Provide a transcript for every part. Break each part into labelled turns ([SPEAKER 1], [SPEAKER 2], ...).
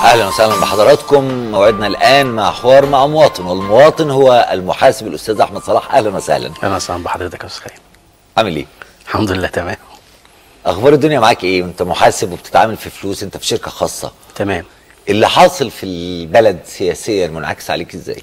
[SPEAKER 1] اهلا وسهلا بحضراتكم موعدنا الان مع حوار مع مواطن والمواطن هو المحاسب الاستاذ احمد صلاح اهلا وسهلا
[SPEAKER 2] اهلا وسهلا بحضرتك يا استاذ خالد
[SPEAKER 1] عامل ايه
[SPEAKER 2] الحمد لله تمام
[SPEAKER 1] اخبار الدنيا معاك ايه وانت محاسب وبتتعامل في فلوس انت في شركه خاصه
[SPEAKER 2] تمام
[SPEAKER 1] اللي حاصل في البلد سياسيا منعكس عليك ازاي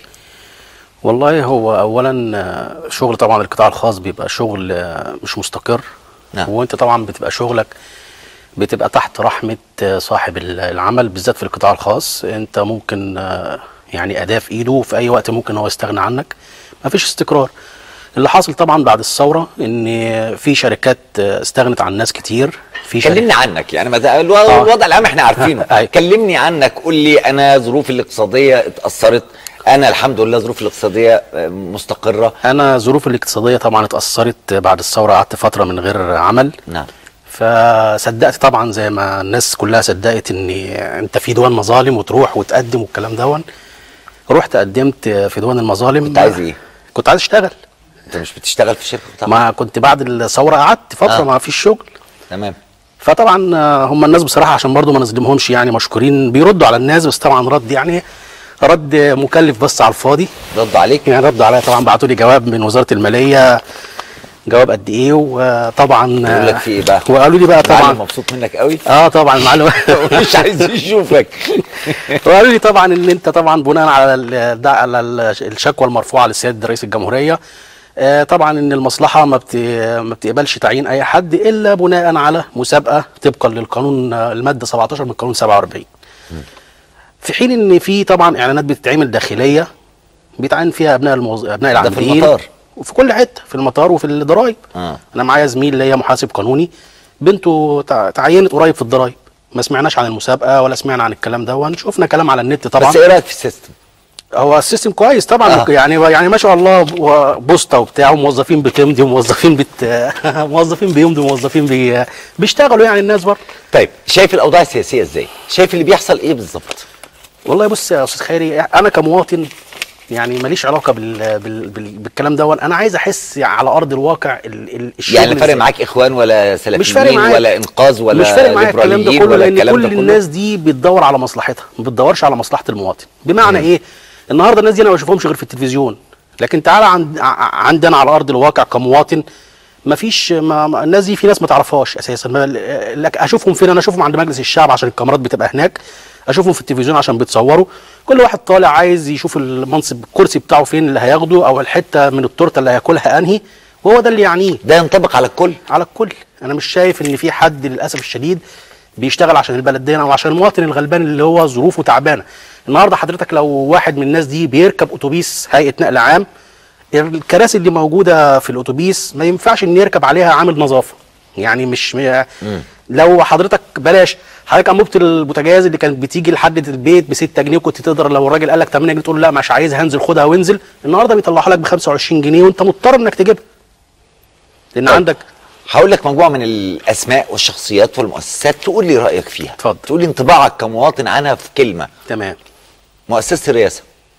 [SPEAKER 2] والله هو اولا آه، شغل طبعا القطاع الخاص بيبقى شغل آه، مش مستقر
[SPEAKER 1] نعم.
[SPEAKER 2] وانت طبعا بتبقى شغلك بتبقى تحت رحمة آه، صاحب ال- العمل بالذات في القطاع الخاص انت ممكن آه، يعني اداة في ايده وفي اي وقت ممكن هو يستغنى عنك مفيش استقرار اللي حاصل طبعا بعد الثورة ان في شركات آه، استغنت عن ناس كتير في شركات
[SPEAKER 1] كلمني عنك يعني ما ده- الو- الوضع العام احنا عارفينه
[SPEAKER 2] أيوة.
[SPEAKER 1] كلمني عنك قول لي انا ظروفي الاقتصاديه اتاثرت انا الحمد لله ظروفي الاقتصاديه آه، مستقره
[SPEAKER 2] انا ظروفي الاقتصادية طبعا اتأثرت بعد الثورة قعدت فترة من غير عمل
[SPEAKER 1] نعم
[SPEAKER 2] فصدقت طبعا زي ما الناس كلها صدقت ان انت في ديوان مظالم وتروح وتقدم والكلام دون رحت قدمت في ديوان المظالم
[SPEAKER 1] كنت عايز ايه؟
[SPEAKER 2] كنت عايز اشتغل
[SPEAKER 1] انت مش بتشتغل في الشركه بتاعتك
[SPEAKER 2] ما كنت بعد الثوره قعدت فتره
[SPEAKER 1] آه.
[SPEAKER 2] آه. ما فيش شغل
[SPEAKER 1] تمام
[SPEAKER 2] فطبعا آه، هم الناس بصراحه عشان برضو ما نظلمهمش يعني مشكورين بيردوا على الناس بس طبعا رد يعني رد مكلف بس على الفاضي
[SPEAKER 1] رد عليك
[SPEAKER 2] يعني ردوا عليا طبعا بعتوا لي جواب من وزاره الماليه جواب قد ايه وطبعا
[SPEAKER 1] يقول لك في ايه بقى؟
[SPEAKER 2] وقالوا لي بقى
[SPEAKER 1] المعلم
[SPEAKER 2] طبعا
[SPEAKER 1] مبسوط منك قوي
[SPEAKER 2] اه طبعا المعلومه
[SPEAKER 1] مش عايز يشوفك
[SPEAKER 2] وقالوا لي طبعا ان انت طبعا بناء على ال- ده على ال- الشكوى المرفوعه للسيد رئيس الجمهوريه آه، طبعا ان المصلحه ما بت- ما بتقبلش تعيين اي حد الا بناء على مسابقه طبقا للقانون آه، الماده 17 من قانون 47 في حين ان في طبعا اعلانات بتتعمل داخليه بيتعين فيها ابناء الموز... ابناء
[SPEAKER 1] ده في
[SPEAKER 2] العاملين
[SPEAKER 1] المطار.
[SPEAKER 2] وفي كل حته في المطار وفي الضرايب
[SPEAKER 1] آه.
[SPEAKER 2] انا معايا زميل ليا محاسب قانوني بنته تع- تعينت قريب في الضرايب ما سمعناش عن المسابقه ولا سمعنا عن الكلام ده شفنا كلام على النت طبعا
[SPEAKER 1] بس ايه رايك في السيستم؟
[SPEAKER 2] هو السيستم كويس طبعا
[SPEAKER 1] آه.
[SPEAKER 2] آه. يعني يعني ما شاء الله و- بوسطه وبتاع وموظفين بتمضي وموظفين بت موظفين بيمضوا وموظفين بي... بيشتغلوا يعني الناس برضه
[SPEAKER 1] طيب شايف الاوضاع السياسيه ازاي؟ شايف اللي بيحصل ايه بالظبط؟
[SPEAKER 2] والله بص يا استاذ خيري انا كمواطن يعني ماليش علاقه بال... بال... بال... بالكلام ده انا عايز احس على ارض الواقع ال... ال... الشغل
[SPEAKER 1] يعني لا فارق
[SPEAKER 2] إزاي.
[SPEAKER 1] معاك اخوان ولا سلفيين
[SPEAKER 2] مش فارق معايا
[SPEAKER 1] ولا انقاذ ولا
[SPEAKER 2] مش فارق معايا الكلام ده
[SPEAKER 1] ليبراليين
[SPEAKER 2] كله
[SPEAKER 1] ولا
[SPEAKER 2] لان
[SPEAKER 1] الكلام
[SPEAKER 2] كل
[SPEAKER 1] ده كله؟
[SPEAKER 2] الناس دي بتدور على مصلحتها ما بتدورش على مصلحه المواطن بمعنى ايه النهارده الناس دي انا ما بشوفهمش غير في التلفزيون لكن تعالى عند ع- عندنا على ارض الواقع كمواطن ما فيش ما ما- الناس دي في ناس ما تعرفهاش اساسا ما لك اشوفهم فين انا اشوفهم عند مجلس الشعب عشان الكاميرات بتبقى هناك اشوفهم في التلفزيون عشان بيتصوروا كل واحد طالع عايز يشوف المنصب الكرسي بتاعه فين اللي هياخده او الحته من التورته اللي هياكلها انهي وهو ده اللي يعنيه
[SPEAKER 1] ده ينطبق على الكل
[SPEAKER 2] على الكل انا مش شايف ان في حد للاسف الشديد بيشتغل عشان البلد دي او عشان المواطن الغلبان اللي هو ظروفه تعبانه النهارده حضرتك لو واحد من الناس دي بيركب اتوبيس هيئه نقل عام الكراسي اللي موجوده في الاتوبيس ما ينفعش ان يركب عليها عامل نظافه يعني مش م... لو حضرتك بلاش حضرتك انبوبه البوتاجاز اللي كانت بتيجي لحد البيت ب 6 جنيه وكنت تقدر لو الراجل قال لك 8 جنيه تقول له لا مش عايزها هنزل خدها وانزل النهارده بيطلعها لك ب 25 جنيه وانت مضطر انك تجيبها لان
[SPEAKER 1] طيب.
[SPEAKER 2] عندك
[SPEAKER 1] هقول لك مجموعه من الاسماء والشخصيات والمؤسسات تقول لي رايك فيها
[SPEAKER 2] اتفضل.
[SPEAKER 1] تقول لي انطباعك كمواطن عنها في كلمه
[SPEAKER 2] تمام
[SPEAKER 1] مؤسسه الرئاسه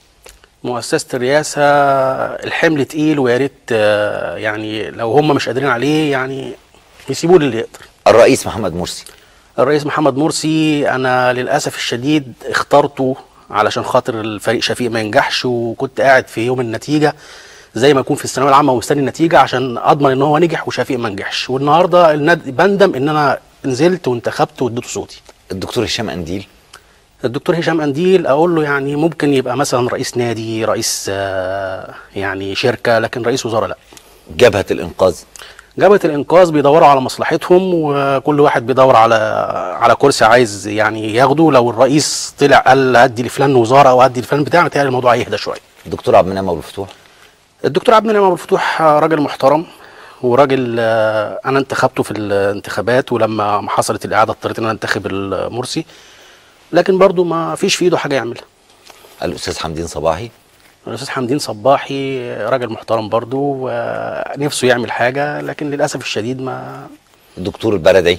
[SPEAKER 2] مؤسسة الرئاسة الحمل تقيل ويا ريت آه، يعني لو هم مش قادرين عليه يعني يسيبوه للي يقدر.
[SPEAKER 1] الرئيس محمد مرسي
[SPEAKER 2] الرئيس محمد مرسي أنا للأسف الشديد اخترته علشان خاطر الفريق شفيق ما ينجحش وكنت قاعد في يوم النتيجة زي ما يكون في الثانوية العامة ومستني النتيجة عشان أضمن إن هو نجح وشفيق ما نجحش والنهاردة الند- بندم إن أنا نزلت وانتخبت واديته صوتي.
[SPEAKER 1] الدكتور هشام انديل
[SPEAKER 2] الدكتور هشام قنديل اقول له يعني ممكن يبقى مثلا رئيس نادي رئيس آه، يعني شركه لكن رئيس وزراء لا
[SPEAKER 1] جبهه الانقاذ
[SPEAKER 2] جبهه الانقاذ بيدوروا على مصلحتهم وكل واحد بيدور على على كرسي عايز يعني ياخده لو الرئيس طلع قال هدي لفلان وزاره او هدي لفلان بتاع متهيألي الموضوع يهدى شويه
[SPEAKER 1] الدكتور عبد المنعم ابو الفتوح
[SPEAKER 2] الدكتور عبد المنعم ابو الفتوح آه، راجل محترم وراجل آه، انا انتخبته في الانتخابات ولما حصلت الاعاده اضطريت ان انا انتخب المرسي لكن برضو ما فيش في ايده حاجه يعملها
[SPEAKER 1] الاستاذ حمدين صباحي
[SPEAKER 2] الاستاذ حمدين صباحي راجل محترم برضو ونفسه يعمل حاجه لكن للاسف الشديد ما
[SPEAKER 1] الدكتور البلدي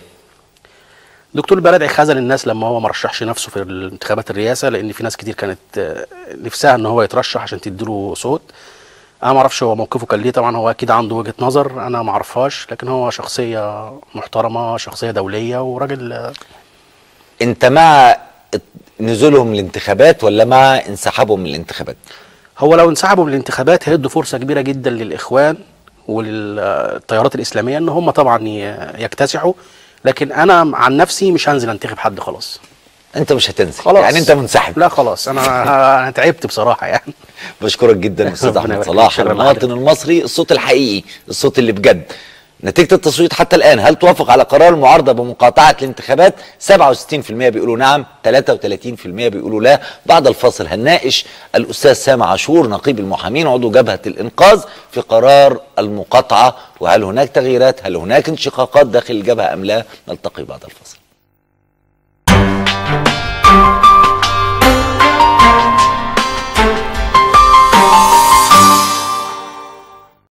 [SPEAKER 2] دكتور البلدعي خذل الناس لما هو ما رشحش نفسه في الانتخابات الرئاسه لان في ناس كتير كانت آه، نفسها ان هو يترشح عشان تديله صوت انا ما اعرفش هو موقفه كان ليه طبعا هو اكيد عنده وجهه نظر انا ما اعرفهاش لكن هو شخصيه محترمه شخصيه دوليه وراجل آه،
[SPEAKER 1] انت مع نزولهم الانتخابات ولا مع انسحابهم من الانتخابات
[SPEAKER 2] هو لو انسحبوا من الانتخابات هيدوا فرصه كبيره جدا للاخوان وللتيارات الاسلاميه ان هم طبعا ي- يكتسحوا لكن انا عن نفسي مش هنزل انتخب حد خلاص
[SPEAKER 1] انت مش هتنزل
[SPEAKER 2] خلاص
[SPEAKER 1] يعني انت منسحب
[SPEAKER 2] لا خلاص انا انا تعبت بصراحه يعني
[SPEAKER 1] بشكرك جدا استاذ
[SPEAKER 2] ربنا
[SPEAKER 1] احمد
[SPEAKER 2] يبارك
[SPEAKER 1] صلاح
[SPEAKER 2] فيك. شكراً
[SPEAKER 1] المواطن المصري الصوت الحقيقي الصوت اللي بجد نتيجة التصويت حتى الآن هل توافق على قرار المعارضة بمقاطعة الانتخابات 67% بيقولوا نعم 33% بيقولوا لا بعد الفاصل هنناقش الأستاذ سامع عاشور نقيب المحامين عضو جبهة الإنقاذ في قرار المقاطعة وهل هناك تغييرات هل هناك انشقاقات داخل الجبهة أم لا نلتقي بعد الفاصل